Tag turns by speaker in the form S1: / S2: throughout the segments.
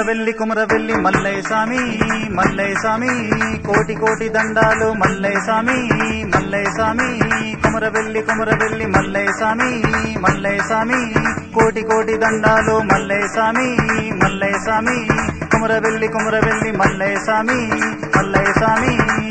S1: కుమరవెల్లి కుమరవెల్లి మల్లయ్య స్వామి మల్లయ్య స్వామి కోటి కోటి దండాలు మల్లయ్య స్వామి మల్లయ్య స్వామి కుమరవెల్లి కుమరవెల్లి మల్లయ్య స్వామి మల్లయ్య స్వామి కోటి కోటి దండాలు మల్లయ్య స్వామి మల్లయ్య స్వామి కుమరవెల్లి కుమరవెల్లి మల్లయ్య స్వామి మల్లయ్య స్వామి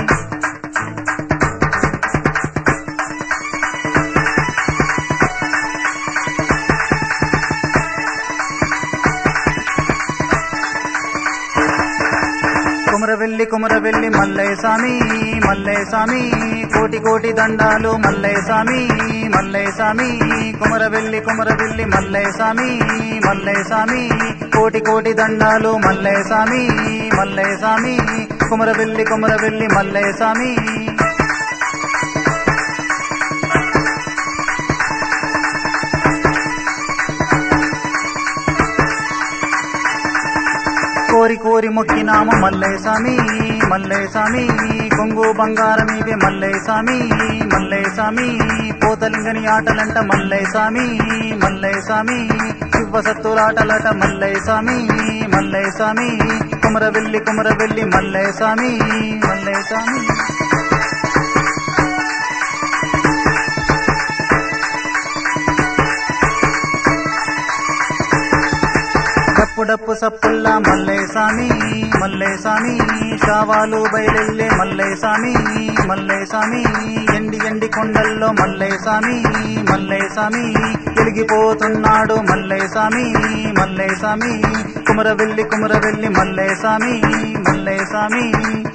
S1: కుమరవెల్లి కుమరవెల్లి మల్లయ్య స్వామి మల్లయ్య స్వామి కోటి కోటి దండాలు మల్లయ్య స్వామి మల్లయ్య స్వామి కుమరవెల్లి కుమరవెల్లి మల్లయ్య స్వామి మల్లయ్య స్వామి కోటి కోటి దండాలు మల్లయ్య స్వామి మల్లయ్య స్వామి కుమరవెల్లి కుమరవెల్లి మల్లయ్య స్వామి కోరి కోరి మొక్కినాము మల్లయ్య స్వామి మల్లయ్య స్వామి కొంగు బంగారం ఇవే మల్లయ్య స్వామి మల్లయ్య స్వామి పోతలింగని ఆటలంట మల్లయ్య స్వామి మల్లయ్య స్వామి శివ సత్తులాటలట మల్లయ్య స్వామి మల్లయ్య స్వామి కుమరవెల్లి కుమరవెల్లి మల్లయ్య స్వామి మల్లయ్య స్వామి డప్పు డప్పు సప్పుల్లా మల్లయ్య స్వామి మల్లయ్య స్వామి శావాలు బయలెల్లే మల్లయ్య స్వామి మల్లయ్య స్వామి ఎండి ఎండి కొండల్లో మల్లయ్య స్వామి మల్లయ్య స్వామి వెలిగిపోతున్నాడు మల్లయ్య స్వామి మల్లయ్య స్వామి కుమరవెల్లి కుమరవెల్లి మల్లయ్య స్వామి మల్లయ్య స్వామి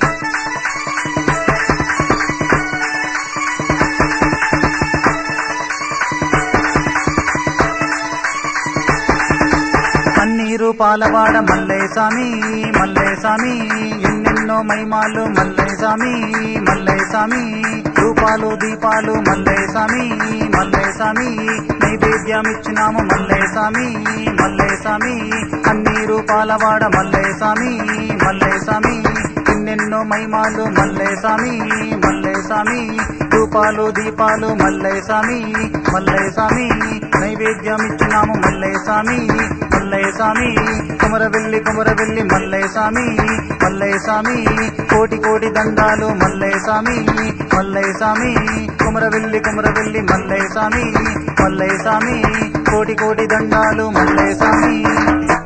S1: పన్నీరు పాలవాడ మల్లయ్య స్వామి మల్లయ్య స్వామి ఎన్నెన్నో మైమాలు మల్లయ్య స్వామి మల్లయ్య స్వామి రూపాలు దీపాలు మల్లయ్య స్వామి మల్లయ్య స్వామి నైవేద్యం ఇచ్చినాము మల్లయ్య స్వామి మల్లయ్య స్వామి పన్నీరు పాలవాడ మల్లయ్య స్వామి మల్లయ్య స్వామి ఎన్నెన్నో మైమాలు మల్లయ్య స్వామి మల్లయ్య స్వామి రూపాలు దీపాలు మల్లయ్య స్వామి మల్లయ్య స్వామి నైవేద్యం ఇచ్చినాము మల్లయ్య స్వామి మల్లయ్య స్వామి కుమరవెల్లి కుమరవెల్లి మల్లయ్య స్వామి మల్లయ్య స్వామి కోటి కోటి దండాలు మల్లయ్య స్వామి మల్లయ్య స్వామి కుమరవెల్లి కుమరవెల్లి మల్లయ్య స్వామి మల్లయ్య స్వామి కోటి కోటి దండాలు మల్లయ్య స్వామి